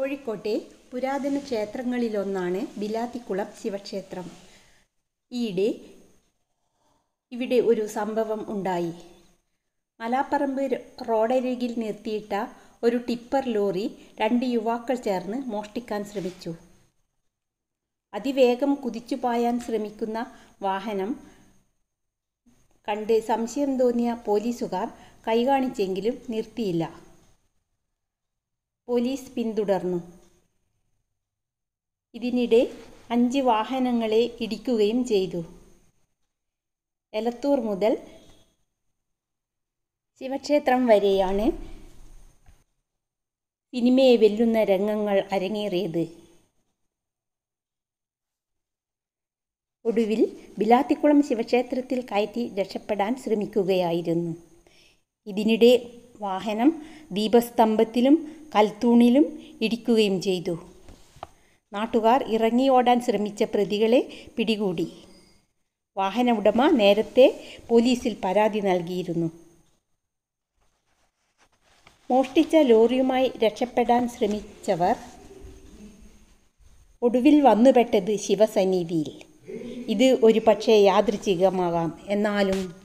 കോഴിക്കോട്ടെ പുരാതന ക്ഷേത്രങ്ങളിലൊന്നാണ് ബിലാത്തിക്കുളം ശിവക്ഷേത്രം ഈയിടെ ഇവിടെ ഒരു സംഭവം ഉണ്ടായി മലാപ്പറമ്പ് റോഡരികിൽ നിർത്തിയിട്ട ഒരു ടിപ്പർ ലോറി രണ്ട് യുവാക്കൾ ചേർന്ന് മോഷ്ടിക്കാൻ ശ്രമിച്ചു അതിവേഗം കുതിച്ചു പായാൻ ശ്രമിക്കുന്ന വാഹനം കണ്ട് സംശയം തോന്നിയ പോലീസുകാർ കൈകാണിച്ചെങ്കിലും നിർത്തിയില്ല പോലീസ് പിന്തുടർന്നു ഇതിനിടെ അഞ്ച് വാഹനങ്ങളെ ഇടിക്കുകയും ചെയ്തു എലത്തൂർ മുതൽ ശിവക്ഷേത്രം വരെയാണ് സിനിമയെ വെല്ലുന്ന രംഗങ്ങൾ അരങ്ങേറിയത് ഒടുവിൽ ബിലാത്തിക്കുളം ശിവക്ഷേത്രത്തിൽ കയറ്റി രക്ഷപ്പെടാൻ ശ്രമിക്കുകയായിരുന്നു ഇതിനിടെ വാഹനം ദീപസ്തംഭത്തിലും കൽത്തൂണിലും ഇടിക്കുകയും ചെയ്തു നാട്ടുകാർ ഇറങ്ങി ഓടാൻ ശ്രമിച്ച പ്രതികളെ പിടികൂടി വാഹന ഉടമ നേരത്തെ പോലീസിൽ പരാതി നൽകിയിരുന്നു മോഷ്ടിച്ച ലോറിയുമായി രക്ഷപ്പെടാൻ ശ്രമിച്ചവർ ഒടുവിൽ വന്നുപെട്ടത് ശിവസന്നിധിയിൽ ഇത് ഒരു പക്ഷേ യാദൃച്ഛികമാകാം എന്നാലും